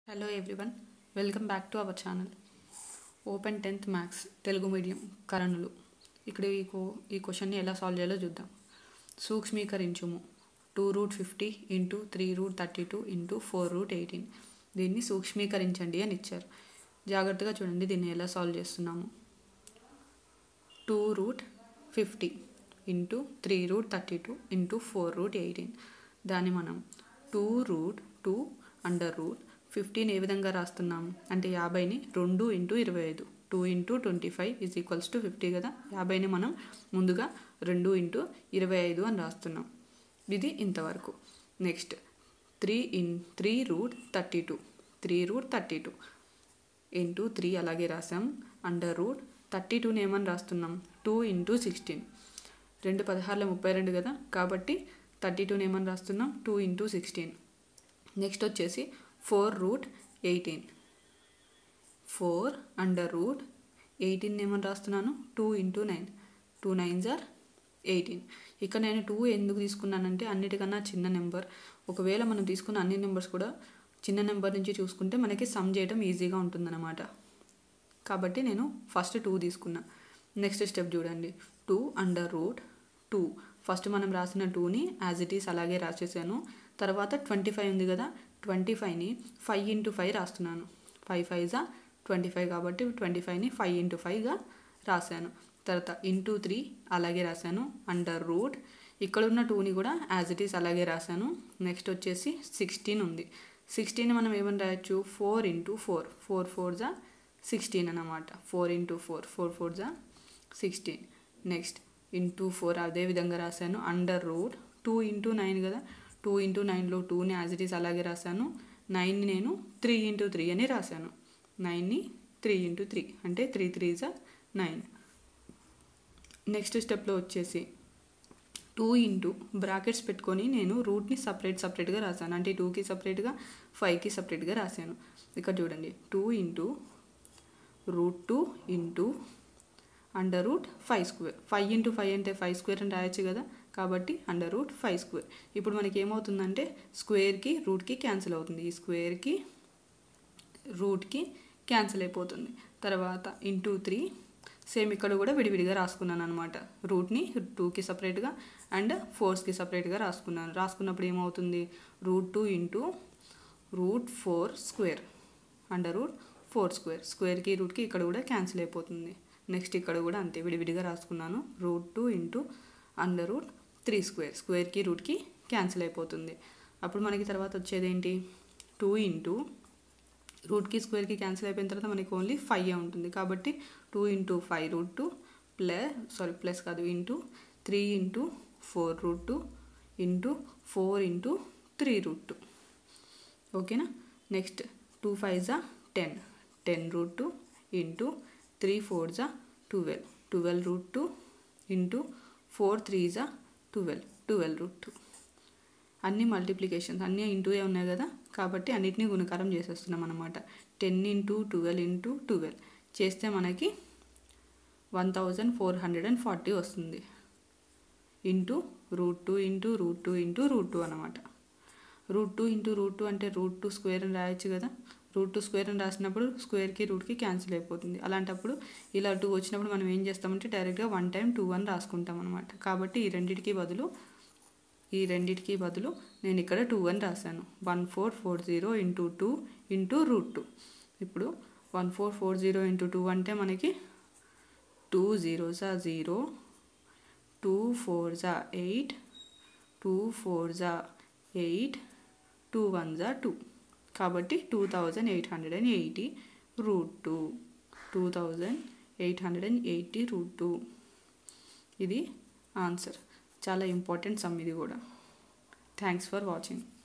hello everyone welcome back to our channel open tenth maths Telugu medium కరణులు ఇక్కడ ఈ కో ఈ క్వశ్చన్ని ఎలా సాల్వ్ చేయాలో చూద్దాం సూక్ష్మీకరించుము two root fifty into three root thirty two into four root eighteen దీన్ని సూక్ష్మీకరించండి అని ఇచ్చారు జాగ్రత్తగా చూడండి దీన్ని ఎలా సాల్వ్ చేస్తున్నాము two root fifty into three root thirty two into four root eighteen దాన్ని మనం two root two under root fifteen ఏ విధంగా రాస్తున్నాం అంటే యాభైని రెండు ఇంటూ ఇరవై ఐదు two into twenty five is equals to fifty కదా యాభైని మనం ముందుగా రెండు ఇంటూ ఇరవై ఐదు అని రాస్తున్నాం ఇది ఇంతవరకు next three in three root thirty two three root thirty two into three అలాగే రాసాం అండర్ రూట్ థర్టీ టూని ఏమని రాస్తున్నాం టూ ఇంటూ సిక్స్టీన్ రెండు పదహారుల ముప్పై రెండు కదా కాబట్టి థర్టీ టూని ఏమని రాస్తున్నాం టూ ఇంటూ సిక్స్టీన్ నెక్స్ట్ వచ్చేసి four root eighteen four under root eighteen ఏమని రాస్తున్నాను two into nine two nines are eighteen ఇక్కడ నేను టూ ఎందుకు తీసుకున్నానంటే అన్నిటికన్నా చిన్న నెంబర్ ఒకవేళ మనం తీసుకున్న అన్ని నెంబర్స్ కూడా చిన్న నెంబర్ నుంచి చూసుకుంటే మనకి సమ్ చేయడం ఈజీగా ఉంటుందన్నమాట కాబట్టి నేను ఫస్ట్ టూ తీసుకున్నా నెక్స్ట్ స్టెప్ చూడండి two under root two first మనం రాసిన టూని యాజ్ ఇట్ ఈస్ అలాగే రాసేసాను తర్వాత ట్వంటీ ఫైవ్ ఉంది కదా ట్వంటీ ఫైవ్ని ఫైవ్ ఇంటూ ఫైవ్ రాస్తున్నాను ఫైవ్ ఫైవ్ జా ట్వంటీ ఫైవ్ కాబట్టి ట్వంటీ ఫైవ్ని ఫైవ్ ఇంటూ ఫైవ్గా రాశాను తర్వాత ఇంటూ త్రీ అలాగే రాశాను అండర్ రూట్ ఇక్కడ ఉన్న టూని కూడా యాజ్ ఇట్ ఈస్ అలాగే రాశాను నెక్స్ట్ వచ్చేసి సిక్స్టీన్ ఉంది సిక్స్టీన్ మనం ఏమని రాయొచ్చు four into four four four జా సిక్స్టీన్ అనమాట four into four four four జా సిక్స్టీన్ నెక్స్ట్ ఇంటూ ఫోర్ అదే విధంగా రాశాను under root two into nine కదా టూ ఇంటూ నైన్లో టూని యాజ్ ఇట్ ఈస్ అలాగే రాశాను నైన్ని నేను త్రీ ఇంటూ త్రీ అని రాశాను నైన్ని త్రీ ఇంటూ త్రీ అంటే త్రీ త్రీ జా నైన్ నెక్స్ట్ స్టెప్లో వచ్చేసి టూ ఇంటూ బ్రాకెట్స్ పెట్టుకొని నేను రూట్ని సపరేట్ సపరేట్గా రాశాను అంటే టూకి సపరేట్గా ఫైవ్కి సపరేట్గా రాశాను ఇక్కడ చూడండి two into root two into under root five square five into five అంటే ఫైవ్ స్క్వేర్ అని రాయొచ్చు కదా కాబట్టి అండర్ రూట్ ఫైవ్ స్క్వేర్ ఇప్పుడు మనకి ఏమవుతుందంటే స్క్వేర్కి రూట్కి క్యాన్సిల్ అవుతుంది ఈ స్క్వేర్కి రూట్కి క్యాన్సిల్ అయిపోతుంది తర్వాత ఇంటూ త్రీ సేమ్ ఇక్కడ కూడా విడివిడిగా రాసుకున్నాను అనమాట రూట్ని టూకి సపరేట్గా అండ్ ఫోర్స్కి సపరేట్గా రాసుకున్నాను రాసుకున్నప్పుడు ఏమవుతుంది root two into root four square under root four square స్క్వేర్కి రూట్కి ఇక్కడ కూడా క్యాన్సిల్ అయిపోతుంది నెక్స్ట్ ఇక్కడ కూడా అంతే విడివిడిగా రాసుకున్నాను root two into under root three square స్క్వేర్కి రూట్కి క్యాన్సిల్ అయిపోతుంది అప్పుడు మనకి తర్వాత వచ్చేది ఏంటి టూ ఇంటూ రూట్కి స్క్వేర్కి క్యాన్సిల్ అయిపోయిన తర్వాత మనకి ఓన్లీ ఫైవ్ ఉంటుంది కాబట్టి two into five root two plus sorry plus కాదు into three into four root two into four into three root two ఓకేనా నెక్స్ట్ టూ ఫైవ్ జా ten ten root two into three four జా twelve twelve root two into four three జా twelve twelve root two అన్ని multiplications అన్నీ into ఏ ఉన్నాయి కదా కాబట్టి అన్నిటినీ గుణకారం చేసేస్తున్నాం అనమాట ten into twelve into twelve చేస్తే మనకి one thousand four hundred and forty వస్తుంది into root two into root two into root two అనమాట root two into root two అంటే రూట్ టూ స్క్వేర్ అని రాయొచ్చు కదా రూట్ టూ స్క్వేర్ అని రాసినప్పుడు స్క్వేర్కి రూట్కి క్యాన్సిల్ అయిపోతుంది అలాంటప్పుడు ఇలా టూ వచ్చినప్పుడు మనం ఏం చేస్తామంటే డైరెక్ట్గా వన్ టైం టూ అని రాసుకుంటాం అనమాట కాబట్టి ఈ రెండింటికి బదులు ఈ రెండింటికి బదులు నేను ఇక్కడ టూ అని రాశాను one four four zero into two into root two ఇప్పుడు one four four zero into two అంటే మనకి టూ జీరో జా జీరో టూ ఫోర్ జా ఎయిట్ టూ ఫోర్ జా ఎయిట్ టూ వన్ జా టూ కాబట్టి two thousand eight hundred and eighty root two two thousand eight hundred and eighty root two ఇది answer చాలా important sum ఇది కూడా thanks for watching